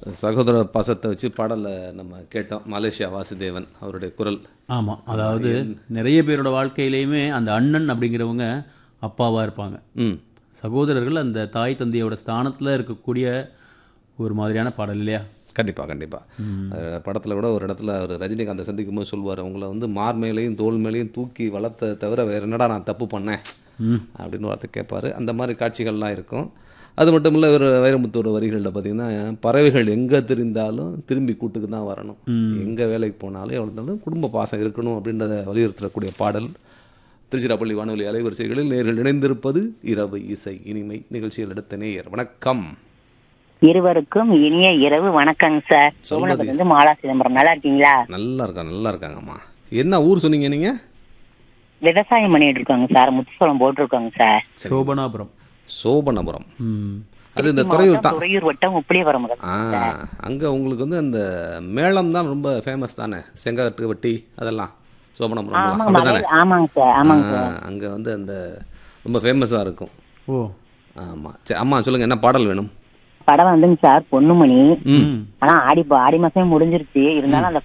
சகோதர பாசத்தை வச்சு பாடலை நம்ம கேட்டோம் மலேசியா வாசுதேவன் அவருடைய குரல் ஆமாம் அதாவது நிறைய பேரோட வாழ்க்கையிலையுமே அந்த அண்ணன் அப்படிங்கிறவங்க அப்பாவாக இருப்பாங்க ம் சகோதரர்கள் அந்த தாய் தந்தையோட ஸ்தானத்தில் இருக்கக்கூடிய ஒரு மாதிரியான பாடல் இல்லையா கண்டிப்பாக கண்டிப்பாக படத்தில் கூட ஒரு இடத்துல அவர் ரஜினிகாந்தை சந்திக்கும் போது சொல்லுவார் உங்களை வந்து மார் மேலேயும் தோல் மேலேயும் தூக்கி வளர்த்த தவிர வேறு என்னடா நான் தப்பு பண்ணேன் அப்படின்னு வார்த்தை கேட்பாரு அந்த மாதிரி காட்சிகள்லாம் இருக்கும் அது மட்டும் இல்லை ஒரு வைரமுத்தோட வரிகளில் பார்த்தீங்கன்னா பறவைகள் எங்கே தெரிந்தாலும் திரும்பி கூட்டுக்கு தான் வரணும் எங்கே வேலைக்கு போனாலும் எவ்வளோ இருந்தாலும் குடும்ப பாசம் இருக்கணும் அப்படின்றத வலியுறுத்தக்கூடிய பாடல் திருச்சிராப்பள்ளி வானொலி அலைவரிசைகளில் நேரில் இணைந்திருப்பது இரவு இசை இனிமை நிகழ்ச்சியில் எடுத்த நேயர் வணக்கம் இருவருக்கும் இனிய இரவு வணக்கங்க சார் சோமனபுரத்துல இருந்து மாலா சிதம்பரம் நல்லா இருக்கீங்களா நல்லா இருக்காங்க நல்லா இருக்காங்கம்மா என்ன ஊர் சொன்னீங்க நீங்கள் விவசாயம் பண்ணிட்டு இருக்காங்க சார் முத்துசோளம் போட்டிருக்காங்க சார் சோபனாபுரம் சோபனபுரம் ம் அது இந்த துறையூர் மாவட்டம் தான் துறையூர் வட்டம் உப்பிலிவரம் ஆ அங்கே உங்களுக்கு வந்து அந்த மேளம் தான் ரொம்ப ஃபேமஸ் தானே செங்காட்டு வட்டி அதெல்லாம் சோபனபுரம் ஆமாங்க அப்படி மலை ஆமாங்க சார் ஆமாங்க சார் அங்கே வந்து அந்த ரொம்ப ஃபேமஸாக இருக்கும் ஓ ஆமாம் சரி அம்மா சொல்லுங்கள் என்ன பாடல் வேணும் படம் வந்துங்க சார் பொண்ணுமணி ம் ஆனா ஆடி ஆடி மாசமே முடிஞ்சிருச்சு இருந்தாலும் அந்த